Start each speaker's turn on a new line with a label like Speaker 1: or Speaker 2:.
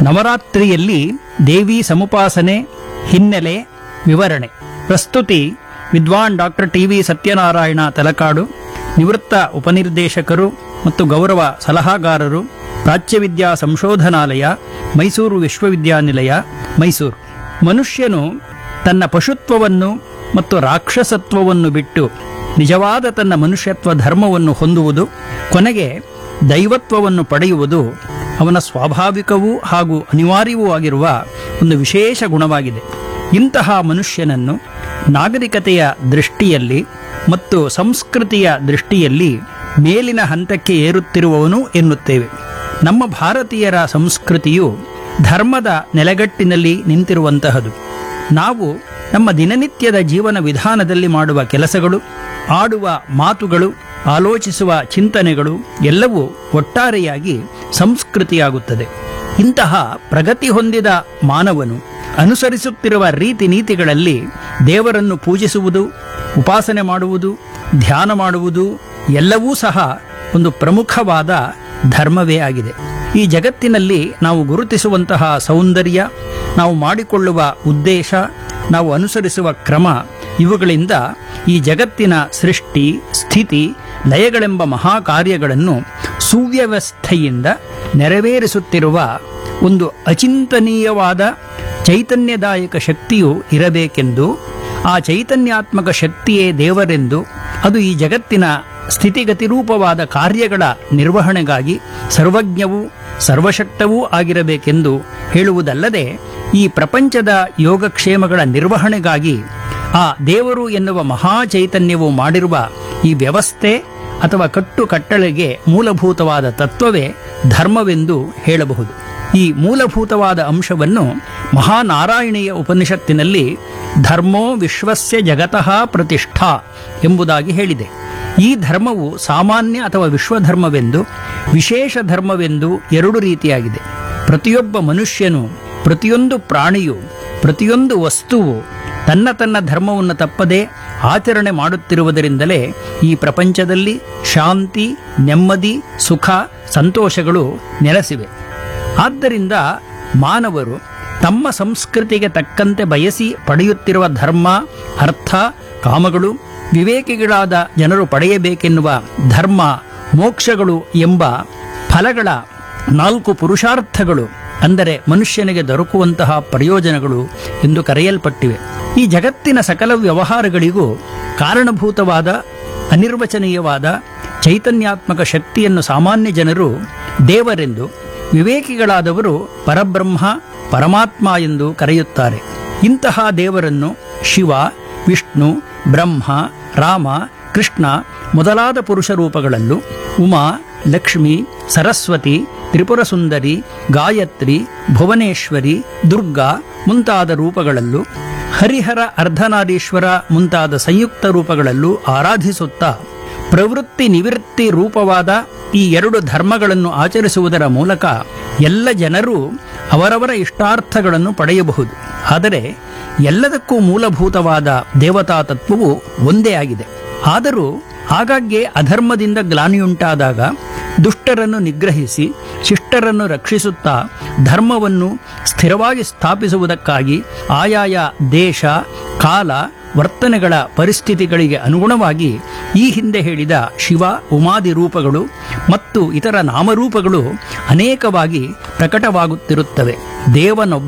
Speaker 1: ನವರಾತ್ರಿಯಲ್ಲಿ ದೇವಿ ಸಮುಪಾಸನೆ ಹಿನ್ನೆಲೆ ವಿವರಣೆ ಪ್ರಸ್ತುತಿ ವಿದ್ವಾನ್ doctor T V Satyanarayana Talakadu ನಿವೃತ್ತ ಉಪನಿರ್ದೇಶಕರು ಮತ್ತು ಗೌರವ ಸಲಹಾಗಾರರು ಪ್ರಾಚ್ಯವಿದ್ಯಾ ಸಂಶೋಧನಾಲಯ ಮೈಸೂರು ವಿಶ್ವವಿದ್ಯಾನಿಲಯ ಮೈಸೂರು ಮನುಷ್ಯನು ತನ್ನ ಪಶುತ್ವವನ್ನು ಮತ್ತು ರಾಕ್ಷಸತ್ವವನ್ನು ಬಿಟ್ಟು ನಿಜವಾದ ತನ್ನ ಮನುಷ್ಯತ್ವ ಧರ್ಮವನ್ನು ಹೊಂದುವುದು ಕೊನೆಗೆ ದೈವತ್ವವನ್ನು ಪಡೆಯುವುದು ಅವನ ಸ್ವಾಭಾವಿಕವೂ ಹಾಗೂ ಅನಿವಾರ್ಯವೂ ಆಗಿರುವ ಒಂದು ವಿಶೇಷ ಗುಣವಾಗಿದೆ ಇಂತಹ ಮನುಷ್ಯನನ್ನು ನಾಗರಿಕತೆಯ ದೃಷ್ಟಿಯಲ್ಲಿ ಮತ್ತು ಸಂಸ್ಕೃತಿಯ ದೃಷ್ಟಿಯಲ್ಲಿ ಮೇಲಿನ ಹಂತಕ್ಕೆ ಏರುತ್ತಿರುವವನು ಎನ್ನುತ್ತೇವೆ ನಮ್ಮ ಭಾರತೀಯರ ಸಂಸ್ಕೃತಿಯು ಧರ್ಮದ ನೆಲೆಗಟ್ಟಿನಲ್ಲಿ ನಿಂತಿರುವಂತಹದು ನಾವು ನಮ್ಮ ದಿನನಿತ್ಯದ ಜೀವನ ವಿಧಾನದಲ್ಲಿ ಮಾಡುವ ಕೆಲಸಗಳು ಆಡುವ ಮಾತುಗಳು ಆಲೋಚಿಸುವ ಚಿಂತನೆಗಳು ಎಲ್ಲವೂ ಒಟ್ಟಾರೆಯಾಗಿ ಸಂಸ್ಕೃತಿಯಾಗುತ್ತದೆ ಇಂತಹ ಪ್ರಗತಿ ಹೊಂದಿದ ಮಾನವನು ಅನುಸರಿಸುತ್ತಿರುವ ರೀತಿ ನೀತಿಗಳಲ್ಲಿ ದೇವರನ್ನು ಪೂಜಿಸುವುದು ಉಪಾಸನೆ ಮಾಡುವುದು ಧ್ಯಾನ ಮಾಡುವುದು ಎಲ್ಲವೂ ಸಹ ಒಂದು ಪ್ರಮುಖವಾದ ಧರ್ಮವೇ ಆಗಿದೆ ಈ ಜಗತ್ತಿನಲ್ಲಿ ನಾವು ಗುರುತಿಸುವಂತಹ ಸೌಂದರ್ಯ ನಾವು ಮಾಡಿಕೊಳ್ಳುವ ಉದ್ದೇಶ ನಾವು ಅನುಸರಿಸುವ ಕ್ರಮ ಇವುಗಳಿಂದ ಈ ಜಗತ್ತಿನ ಸೃಷ್ಟಿ ಸ್ಥಿತಿ ಲಯಗಳೆಂಬ ಮಹಾ ಕಾರ್ಯಗಳನ್ನು ಸುವ್ಯವಸ್ಥೆಯಿಂದ ನೆರವೇರಿಸುತ್ತಿರುವ ಒಂದು ಅಚಿಂತನೀಯವಾದ ಚೈತನ್ಯದಾಯಕ ಶಕ್ತಿಯು ಇರಬೇಕೆಂದು ಆ ಚೈತನ್ಯಾತ್ಮಕ ಶಕ್ತಿಯೇ ದೇವರೆಂದು ಅದು ಈ ಜಗತ್ತಿನ ಸ್ಥಿತಿಗತಿ ರೂಪವಾದ ಕಾರ್ಯಗಳ ನಿರ್ವಹಣೆಗಾಗಿ ಸರ್ವಜ್ಞವೂ ಸರ್ವಶಕ್ತವೂ ಆಗಿರಬೇಕೆಂದು ಹೇಳುವುದಲ್ಲದೆ ಈ ಪ್ರಪಂಚದ ಯೋಗಕ್ಷೇಮಗಳ ನಿರ್ವಹಣೆಗಾಗಿ ಆ ದೇವರು ಎನ್ನುವ ಮಹಾ ಚೈತನ್ಯವು ಮಾಡಿರುವ ಈ ವ್ಯವಸ್ಥೆ ಅಥವಾ ಕಟ್ಟು ಕಟ್ಟಳೆಗೆ ಮೂಲಭೂತವಾದ ತತ್ವವೇ ಧರ್ಮವೆಂದು ಹೇಳಬಹುದು ಈ ಮೂಲಭೂತವಾದ ಅಂಶವನ್ನು ಮಹಾನಾರಾಯಣೀಯ ಉಪನಿಷತ್ತಿನಲ್ಲಿ ಧರ್ಮೋ ವಿಶ್ವಸ್ಯ ಜಗತಃ ಪ್ರತಿಷ್ಠಾ ಎಂಬುದಾಗಿ ಹೇಳಿದೆ ಈ ಧರ್ಮವು ಸಾಮಾನ್ಯ ಅಥವಾ ವಿಶ್ವಧರ್ಮವೆಂದು ವಿಶೇಷ ಧರ್ಮವೆಂದು ಎರಡು ರೀತಿಯಾಗಿದೆ ಪ್ರತಿಯೊಬ್ಬ ಮನುಷ್ಯನು ಪ್ರತಿಯೊಂದು ಪ್ರಾಣಿಯು ಪ್ರತಿಯೊಂದು ವಸ್ತುವು ತನ್ನ ತನ್ನ ಧರ್ಮವನ್ನು ತಪ್ಪದೆ ಆಚರಣೆ ಮಾಡುತ್ತಿರುವುದರಿಂದಲೇ ಈ ಪ್ರಪಂಚದಲ್ಲಿ ಶಾಂತಿ ನೆಮ್ಮದಿ ಸುಖ ಸಂತೋಷಗಳು ನೆಲೆಸಿವೆ ಆದ್ದರಿಂದ ಮಾನವರು ತಮ್ಮ ಸಂಸ್ಕೃತಿಗೆ ತಕ್ಕಂತೆ ಬಯಸಿ ಪಡೆಯುತ್ತಿರುವ ಧರ್ಮ ಅರ್ಥ ಕಾಮಗಳು ವಿವೇಕಿಗಳಾದ ಜನರು ಪಡೆಯಬೇಕೆನ್ನುವ ಧರ್ಮ ಮೋಕ್ಷಗಳು ಎಂಬ ಫಲಗಳ ನಾಲ್ಕು ಪುರುಷಾರ್ಥಗಳು ಅಂದರೆ ಮನುಷ್ಯನಿಗೆ ದೊರಕುವಂತಹ ಪ್ರಯೋಜನಗಳು ಎಂದು ಕರೆಯಲ್ಪಟ್ಟಿವೆ ಈ ಜಗತ್ತಿನ ಸಕಲ ವ್ಯವಹಾರಗಳಿಗೂ ಕಾರಣಭೂತವಾದ ಅನಿರ್ವಚನೀಯವಾದ ಚೈತನ್ಯಾತ್ಮಕ ಶಕ್ತಿಯನ್ನು ಸಾಮಾನ್ಯ ಜನರು ದೇವರೆಂದು ವಿವೇಕಿಗಳಾದವರು ಪರಬ್ರಹ್ಮ ಪರಮಾತ್ಮ ಎಂದು ಕರೆಯುತ್ತಾರೆ ಇಂತಹ ದೇವರನ್ನು ಶಿವ ವಿಷ್ಣು ಬ್ರಹ್ಮ ರಾಮ ಕೃಷ್ಣ ಮೊದಲಾದ ಪುರುಷ ರೂಪಗಳಲ್ಲೂ ಉಮಾ ಲಕ್ಷ್ಮಿ ಸರಸ್ವತಿ ತ್ರಿಪುರ ಸುಂದರಿ ಗಾಯತ್ರಿ ಭುವನೇಶ್ವರಿ ದುರ್ಗಾ ಮುಂತಾದ ರೂಪಗಳಲ್ಲೂ ಹರಿಹರ ಅರ್ಧನಾರೀಶ್ವರ ಮುಂತಾದ ಸಂಯುಕ್ತ ರೂಪಗಳಲ್ಲೂ ಆರಾಧಿಸುತ್ತಾ ಪ್ರವೃತ್ತಿ ನಿವೃತ್ತಿ ರೂಪವಾದ ಈ ಎರಡು ಧರ್ಮಗಳನ್ನು ಆಚರಿಸುವುದರ ಮೂಲಕ ಎಲ್ಲ ಜನರು ಅವರವರ ಇಷ್ಟಾರ್ಥಗಳನ್ನು ಪಡೆಯಬಹುದು ಆದರೆ ಎಲ್ಲದಕ್ಕೂ ಮೂಲಭೂತವಾದ ದೇವತಾ ತತ್ವವು ಒಂದೇ ಆಗಿದೆ ಆದರೂ ಆಗಾಗ್ಗೆ ಅಧರ್ಮದಿಂದ ಗ್ಲಾನಿಯುಂಟಾದಾಗ ದುಷ್ಟರನ್ನು ನಿಗ್ರಹಿಸಿ ಶಿಷ್ಟರನ್ನು ರಕ್ಷಿಸುತ್ತಾ ಧರ್ಮವನ್ನು ಸ್ಥಿರವಾಗಿ ಸ್ಥಾಪಿಸುವುದಕ್ಕಾಗಿ ಆಯಾಯ ದೇಶ ಕಾಲ ವರ್ತನೆಗಳ ಪರಿಸ್ಥಿತಿಗಳಿಗೆ ಅನುಗುಣವಾಗಿ ಈ ಹಿಂದೆ ಹೇಳಿದ ಶಿವ ಉಮಾದಿ ರೂಪಗಳು ಮತ್ತು ಇತರ ನಾಮರೂಪಗಳು ಅನೇಕವಾಗಿ ಪ್ರಕಟವಾಗುತ್ತಿರುತ್ತವೆ ದೇವನೊಬ್ಬ